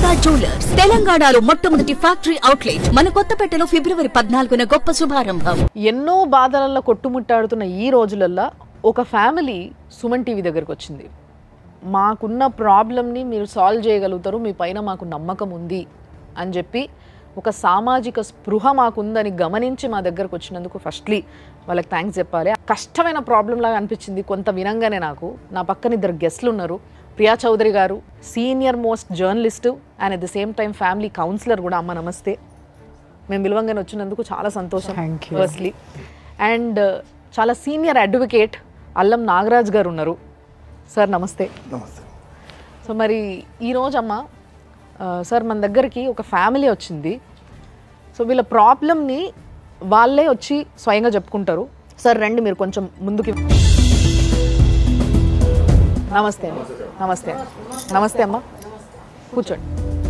Durga jewellers తెలంగాణలో మొట్టమొదటి factory outlet మన కొత్తపేటలో ఫిబ్రవరి పద్నాలుగున గొప్ప శుభారంభం ఎన్నో బాధలలో కొట్టుముట్టాడుతున్న ఈ రోజులల్లో ఒక ఫ్యామిలీ సుమన్ టీవీ దగ్గరకు వచ్చింది మాకున్న ప్రాబ్లమ్ని మీరు సాల్వ్ చేయగలుగుతారు మీ పైన మాకు నమ్మకం ఉంది అని చెప్పి ఒక సామాజిక స్పృహ మాకుందని గమనించి మా దగ్గరకు వచ్చినందుకు ఫస్ట్లీ వాళ్ళకి థ్యాంక్స్ చెప్పాలి కష్టమైన ప్రాబ్లం లాగా అనిపించింది కొంత వినంగానే నాకు నా పక్కన ఇద్దరు గెస్ట్లు ఉన్నారు ప్రియా చౌదరి గారు senior most journalist and at the same time family counsellor కూడా అమ్మ నమస్తే మేము విలువంగానే వచ్చినందుకు చాలా సంతోషం ఫస్ట్లీ అండ్ చాలా సీనియర్ అడ్వకేట్ అల్లం నాగరాజ్ గారు ఉన్నారు సార్ నమస్తే నమస్తే సో మరి ఈరోజు అమ్మ ఆ, సార్ మన దగ్గరికి ఒక ఫ్యామిలీ వచ్చింది సో వీళ్ళ ప్రాబ్లమ్ని వాళ్ళే వచ్చి స్వయంగా చెప్పుకుంటారు సార్ రండి మీరు కొంచెం ముందుకి నమస్తే అండి నమస్తే నమస్తే అమ్మ కూర్చోండి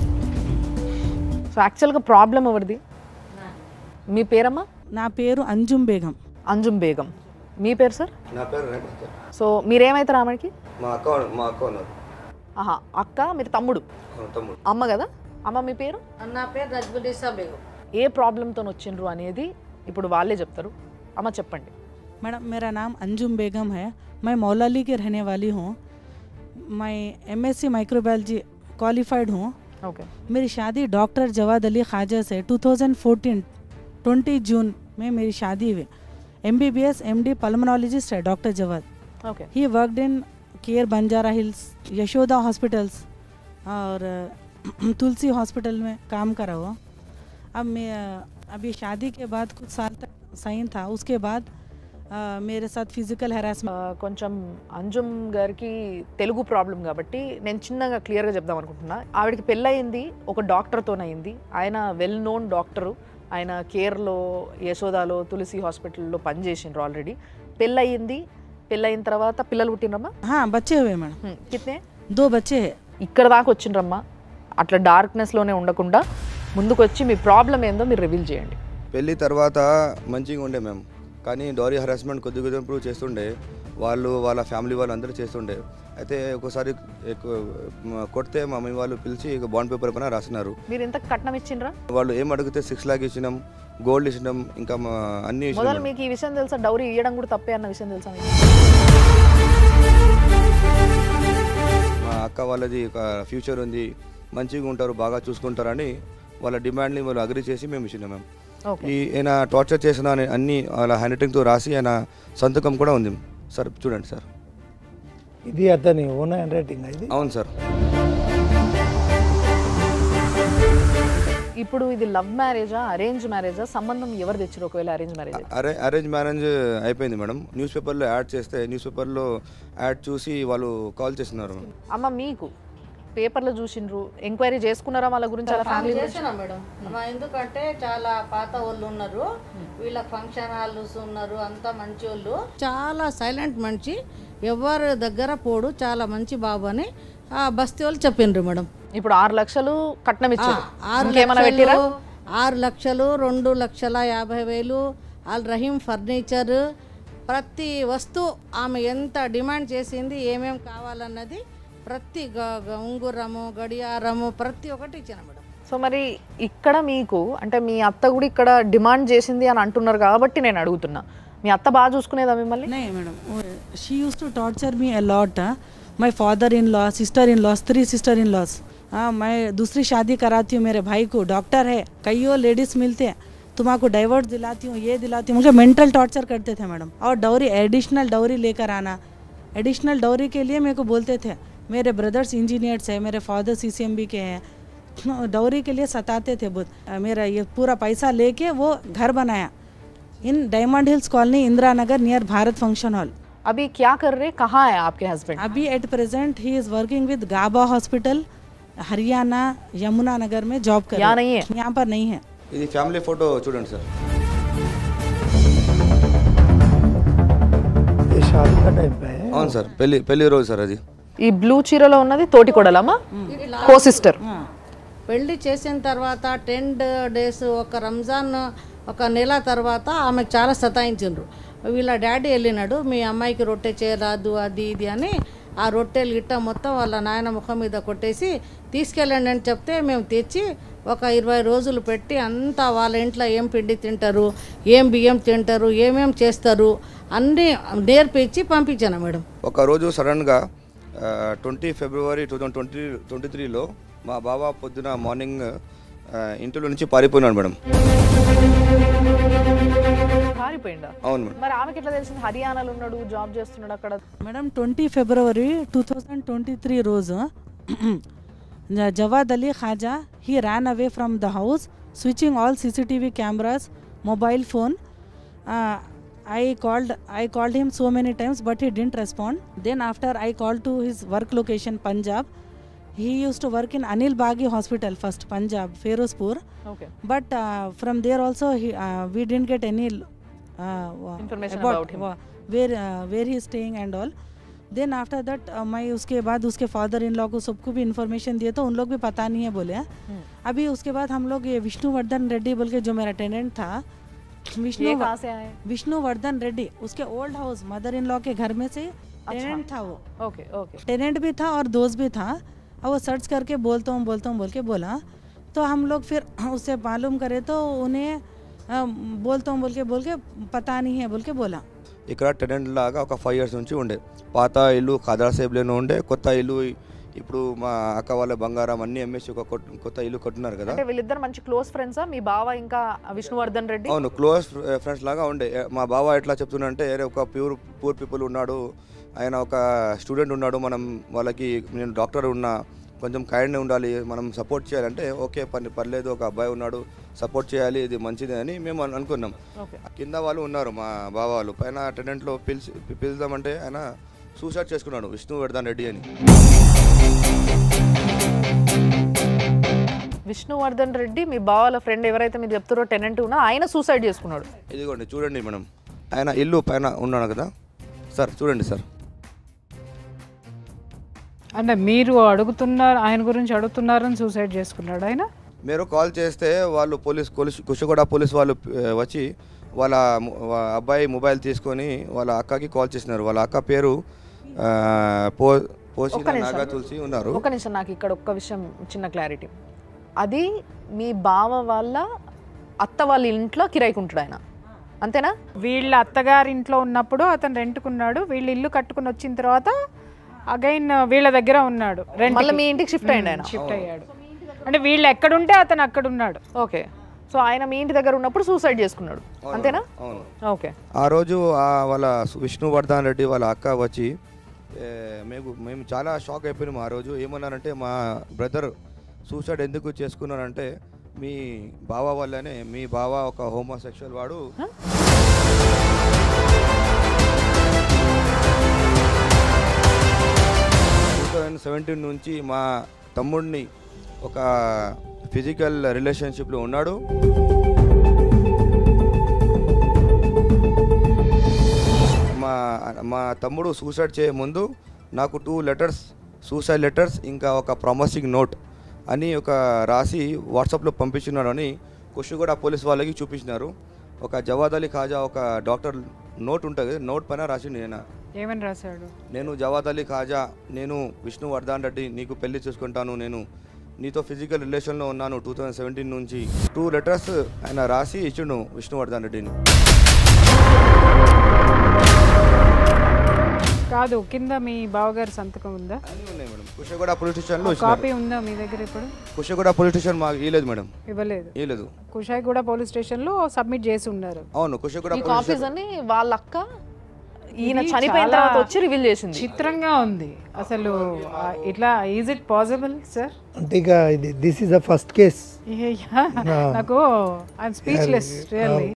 సో యాక్చువల్గా ప్రాబ్లం ఎవరిది మీ పేరమ్మా నా పేరు అంజుమ్ బేగం అంజుమ్ బేగం మీ పేరు సార్ నా పేరు రేఖ సార్ సో మీరేమవుతారు ఆమెకి మా అక్క మా అక్క ఉన్నారు ఆహా అక్క మీరు తమ్ముడు అవును, తమ్ముడు అమ్మ కదా అమ్మ మీ పేరు నా పేరు రజ్బులిసా బేగం ఏ ప్రాబ్లంతో వచ్చిండ్రు అనేది ఇప్పుడు వాళ్ళే చెప్తారు అమ్మ చెప్పండి मैडम मेरा नाम अंजुम बेगम है मैं मौलाली की रहने वाली हूँ मैं एमएससी माइक्रोबायोलॉजी क्वालिफाइड हूँ ఓకే मेरी शादी डॉक्टर जवाद अली ख्वाजा से 2014 20 जून में मेरी शादी हुई M B B S M D pulmonologist है doctor Jawad okay he worked in Care Banjara Hills Yashoda hospitals और अ, तुलसी हॉस्पिटल में काम करा हुआ अब मैं अ, अभी शादी के बाद कुछ साल तक सही था उसके बाद अ, मेरे साथ फिजिकल हरासमेंट కొంచెం అంజుమ్ గారికి తెలుగు ప్రాబ్లం కాబట్టి నేను చిన్నగా క్లియర్గా చెప్దాం అనుకుంటున్నా ఆవిడకి పెళ్ళయింది ఒక డాక్టర్తోనయింది ఆయన వెల్ నోన్ డాక్టరు ఆయన కేర్లో యశోదాలో తులసి హాస్పిటల్లో పనిచేసిండ్రు ఆల్రెడీ పెళ్ళయింది పెళ్ళయిన తర్వాత పిల్లలు పుట్టినరమ్మా हाँ बच्चे हुए मैडम హ్మ్, కిత్నే दो बच्चे हैं ఇక్కడ దాకా వచ్చిండ్రమ్మా అట్లా డార్క్నెస్లోనే ఉండకుండా ముందుకు వచ్చి మీ ప్రాబ్లం ఏందో మీరు రివీల్ చేయండి పెళ్ళి తర్వాత మంచిగా ఉండే మేము కానీ డోరీ హరాస్మెంట్ కొద్ది కొద్ది ఇంప్రూవ్ చేస్తుండే వాళ్ళు వాళ్ళ ఫ్యామిలీ వాళ్ళు అందరూ చేస్తుండే అయితే ఒకసారి ఎక్కువ మ- కొడితే మా మమ్మీ వాళ్ళు పిలిచి ఇక బాండ్ పేపర్ పైన రాసినారు మీరు ఇంత కట్నం ఇచ్చిండ్రా వాళ్ళు ఏం అడిగితే సిక్స్ లాక్ ఇచ్చినాం గోల్డ్ ఇచ్చినాం ఇంకా మా అన్ని మొదలు ఇచ్చినాం మీకు ఈ విషయం తెలుసా డౌరీ ఇవ్వడం కూడా తప్పే అన్న విషయం తెలుసా మీకు మా అక్క వాళ్ళది ఒక ఫ్యూచర్ ఉంది మంచిగా ఉంటారు బాగా చూసుకుంటారని వాళ్ళ డిమాండ్ని వాళ్ళు అగ్రి చేసి మేము ఇచ్చినాం మేము ఓకే ఈ ఆయన టార్చర్ చేసిన అని అన్ని వాళ్ళ హ్యాండ్ రైటింగ్తో రాసి ఆయన సంతకం కూడా ఉంది సార్ చూడండి సార్ ఇది అతని ఓన్ హ్యాండ్ రైటింగ్ ఇది అవును సార్ ఇప్పుడు ఇది లవ్ మ్యారేజా అరేంజ్ మ్యారేజా సంబంధం ఎవరు తెచ్చారు ఒకవేళ అరేంజ్ మ్యారేజ్ అరే అరేంజ్ మ్యారేజ్ అయిపోయింది మేడం న్యూస్ పేపర్లో యాడ్ చేస్తే న్యూస్ పేపర్లో యాడ్ చూసి వాళ్ళు కాల్ చేస్తున్నారు అమ్మ మీకు పేపర్లో చూసిండ్రు ఎంక్వైరీ చేసుకున్నారా వాళ్ళ గురించి వాళ్ళ ఫ్యామిలీ చేసిన మేడం మా ఎందుకంటే చాలా పాత వాళ్ళు ఉన్నారు వీళ్ళ ఫంక్షన్ హాల్స్ ఉన్నారు అంతా మంచి వాళ్ళు చాలా సైలెంట్ మనిషి ఎవరి దగ్గర పోడు చాలా మంచి బాబు అని ఆ బస్తీ వాళ్ళు చెప్పిండ్రు మేడం ఇప్పుడు ఆరు లక్షలు కట్నం ఇచ్చారు ఆరు ఇంకేమైనా పెట్టిరా లక్షలు ఆరు లక్షలు రెండు లక్షల యాభై వేలు ఆల్ రహీం ఫర్నిచర్ ప్రతి వస్తువు ఆమె ఎంత డిమాండ్ చేసింది ఏమేం కావాలన్నది ప్రతి గ- గ- ఉంగురము గడియారము ప్రతి ఒక్కటి ఇచ్చిన మేడం సో మరి ఇక్కడ మీకు అంటే మీ అత్త కూడా ఇక్కడ డిమాండ్ చేసింది అని అంటున్నారు కాబట్టి నేను అడుగుతున్నా మీ అత్త బాగా చూసుకునేదా మిమ్మల్ని नहीं madam she used to torture me a lot my father in law sister in laws three sister in laws हाँ मैं दूसरी शादी कराती हूँ मेरे भाई को डॉक्टर है कईयों लेडीज मिलते हैं तुम्हारा डाइवर्स दिलाती हूँ ये दिलाती हूँ मुझे मेंटल टॉर्चर करते थे मैडम और डौरी एडिशनल डौरी लेकर आना एडिशनल डौरी के लिए मेरे को बोलते थे मेरे ब्रदर्स इंजीनियर्स हैं मेरे फादर सी के हैं डौरी के लिए सताते थे बहुत अ, मेरा ये पूरा पैसा लेके वो घर बनाया in Diamond Hills colony Indira Nagar near Bharat function hall अभी क्या कर रहे कहाँ है आपके हस्बैंड अभी at present he is working with Gaba hospital Haryana Yamuna Nagar में जॉब कर यहाँ रहे हैं। नहीं है? यहाँ पर नहीं है ఇది ఫ్యామిలీ ఫోటో చూడండి సార్ ये शादी का टाइम पे है అవును సార్ పెళ్లి పెళ్లి రోజు సార్ అది ఈ బ్లూ చీరలో ఉన్నది తోటి కొడలమ్మా కో సిస్టర్ పెళ్లి చేసిన తర్వాత టెన్ డేస్ ఒక రంజాన్ ఒక నెల తర్వాత ఆమెకు చాలా సతాయించిండ్రు వీళ్ళ డాడీ వెళ్ళినాడు మీ అమ్మాయికి రొట్టె చేయరాదు అది ఇది అని ఆ రొట్టెలు గిట్ట మొత్తం వాళ్ళ నాయన ముఖం మీద కొట్టేసి తీసుకెళ్ళండి అని చెప్తే మేము తెచ్చి ఒక ఇరవై రోజులు పెట్టి అంతా వాళ్ళ ఇంట్లో ఏం పిండి తింటారు ఏం బియ్యం తింటారు ఏమేం చేస్తారు అన్నీ నేర్పించి పంపించాను మేడం ఒక రోజు సడన్గా twenty February two thousand twenty twenty త్రీలో మా బాబా పొద్దున మార్నింగ్ ఆ, ఇంట్లో నుంచి పారిపోయినాడు మేడం పారిపోయిందా అవును మేడం మరి ఆమెకి ఎట్లా తెలిసింది హర్యానాలో ఉన్నాడు జాబ్ చేస్తున్నాడు అక్కడ madam twenty February two thousand twenty three రోజు Jawad Ali Khaja he ran away from the house switching all CCTV cameras mobile phone I called I called him so many times but he didn't respond. Then after I called to his work location Punjab. He used to work in Anil Bagi Hospital first Punjab Ferozpur. Okay But uh, from there also he, uh, we didn't get any uh, wa- Information about him. wa- where uh, where he is staying and all. Then after that मैं उसके बाद उसके father in law को सबको भी information दिए तो उन लोग भी पता नहीं है बोले अभी उसके बाद हम लोग ये विष्णुवर्धन रेड्डी बोल के जो मेरा टेनेंट था ये विष्णु कहाँ से आए विष्णुवर्धन रेड्डी उसके old house mother in law के घर में से टेनेंट था वो ఓకే ఓకే टेनेंट भी था और दोस्त भी था और वो सर्च करके बोलता हूँ बोलता हूँ बोल के बोला तो हम लोग फिर उससे मालूम करे तो उन्हें अ, बोलता हूँ बोल के बोल के पता नहीं है बोल के बोला ఇక్కడ టెనెంట్ లాగా ఒక ఫైవ్ ఇయర్స్ నుంచి ఉండే పాత ఇల్లు ఖాదర్ సేబ్లోనే ఉండే కొత్త ఇల్లు ఇప్పుడు మా అక్క వాళ్ళ బంగారం అన్ని అమ్మేసి ఒక కొట్- కొత్త ఇల్లు కట్టున్నారు కదా అంటే వీళ్ళిద్దరు మంచి క్లోజ్ ఫ్రెండ్సా మీ బావ ఇంకా విష్ణువర్ధన్ రెడ్డి అవును క్లోజ్ ఫ్రెండ్స్ లాగా ఉండే ఏ- మా బావ ఎట్లా చెప్తున్నంటే "అరే, ఒక ప్యూర్ పూర్ పీపుల్ ఉన్నాడు ఆయన ఒక స్టూడెంట్ ఉన్నాడు మనం వాళ్ళకి నేను డాక్టర్ ఉన్నా కొంచెం కైండ్ ఉండాలి మనం సపోర్ట్ చేయాలంటే ఓకే పని పర్లేదు ఒక అబ్బాయి ఉన్నాడు సపోర్ట్ చేయాలి ఇది మంచిది అని మేము అను- అనుకున్నాం ఓకే కింద వాళ్ళు ఉన్నారు మా బావ వాళ్ళు పైన టెనెంట్లో పిలిచి పిలుద్దామంటే ఆయన సూసైడ్ చేసుకున్నాడు విష్ణువర్ధన్ రెడ్డి అని విష్ణువర్ధన్ రెడ్డి మీ బావల ఫ్రెండ్ ఎవరైతే మీరు చెప్తారో టెనెంట్ ఉన్నా ఆయన సూసైడ్ చేసుకున్నాడు ఇదిగోండి చూడండి మేడం ఆయన ఇల్లు పైన ఉన్నాడు కదా సార్ చూడండి సార్ అంటే మీరు అడుగుతున్నారు ఆయన గురించి అడుగుతున్నారని సూసైడ్ చేసుకున్నాడు ఆయన మీరు కాల్ చేస్తే వాళ్ళు పోలీస్ పోలీస్ కుషగూడ పోలీస్ వాళ్ళు ఆ, వచ్చి వాళ్ళ ము- వా- అబ్బాయి మొబైల్ తీసుకొని వాళ్ళ అక్కకి కాల్ చేసినారు వాళ్ళ అక్క పేరు ఆ, పో పోసిన ఒక్క నిమిషం. నాగా తులసి ఉన్నారు ఒక నిమిషం నాకు ఇక్కడ ఒక్క విషయం చిన్న క్లారిటీ అది మీ బావ వాళ్ళ అత్త వాళ్ళ ఇంట్లో కిరాయికుంటాడు ఆయన అంతేనా వీళ్ళ అత్తగారి ఇంట్లో ఉన్నప్పుడు అతను రెంట్కున్నాడు వీళ్ళు ఇల్లు కట్టుకుని వచ్చిన తర్వాత అగైన్ వీళ్ళ దగ్గర ఉన్నాడు మళ్ళీ మీ ఇంటికి షిఫ్ట్ అయ్యండి ఆయన షిఫ్ట్ అయ్యాడు అంటే వీళ్ళు ఎక్కడుంటే అతను అక్కడ ఉన్నాడు ఓకే సో ఆయన మీ ఇంటి దగ్గర ఉన్నప్పుడు సూసైడ్ చేసుకున్నాడు అంతేనా అవును ఓకే ఆ రోజు ఆ వాళ్ళ సు- విష్ణువర్ధన్ రెడ్డి వాళ్ళ అక్క వచ్చి ఏ, మేము మేము చాలా షాక్ అయిపోయినాము ఆ రోజు ఏమన్నారంటే మా బ్రదర్ సూసైడ్ ఎందుకు చేసుకున్నారంటే మీ బావ వల్లనే మీ బావ ఒక హోమోసెక్షువల్ వాడు టూ థౌజండ్ సెవెంటీన్ నుంచి మా తమ్ముడిని ఒక ఫిజికల్ రిలేషన్షిప్లో ఉన్నాడు మా మా తమ్ముడు సూసైడ్ చేయ ముందు నాకు టూ లెటర్స్ సూసైడ్ లెటర్స్ ఇంకా ఒక ప్రామిసింగ్ నోట్ అని ఒక రాసి వాట్సాప్లో పంపించినాడు అని కుషిగూడ పోలీస్ వాళ్ళకి చూపించినారు ఒక జవాద్ అలీ ఖాజా ఒక డాక్టర్ నోట్ ఉంటుంది నోట్ పైన రాసిండు నేను ఏమని రాశాడు నేను జవాద్ అలీ ఖాజా నేను విష్ణువర్ధన్ రెడ్డి నీకు పెళ్లి చేసుకుంటాను నేను నీతో ఫిజికల్ రిలేషన్లో ఉన్నాను టూ థౌజండ్ సెవెంటీన్ నుంచి టూ లెటర్స్ ఆయన రాసి ఇచ్చిండు విష్ణువర్ధన్ రెడ్డిని కాదు కింద మీ బావగారి సంతకం ఉందా అన్నీ ఉన్నాయి మేడం కుషగూడ పోలీస్ స్టేషన్లో కాపీ ఉందా మీ దగ్గర ఇప్పుడు కుషగూడ పోలీస్ స్టేషన్ మాకు ఇవ్వలేదు మేడం ఇవ్వలేదు ఇవ్వలేదు కుషాయిగూడ పోలీస్ స్టేషన్లో సబ్మిట్ చేసి ఉన్నారు అవును కుషగూడ ఈ పోలీస్ కాపీస్ అన్ని వాళ్ళ అక్క ఈయన ఇది చనిపోయిన చాలా తర్వాత వచ్చి రివీల్ చేసింది చిత్రంగా ఉంది అసలు ఆ, ఇట్లా ఈజ్ ఇట్ పాసిబుల్ సార్ అంటే ఇక ఇది this is the first case నాకు ఐఎమ్ స్పీచ్లెస్ రియల్లీ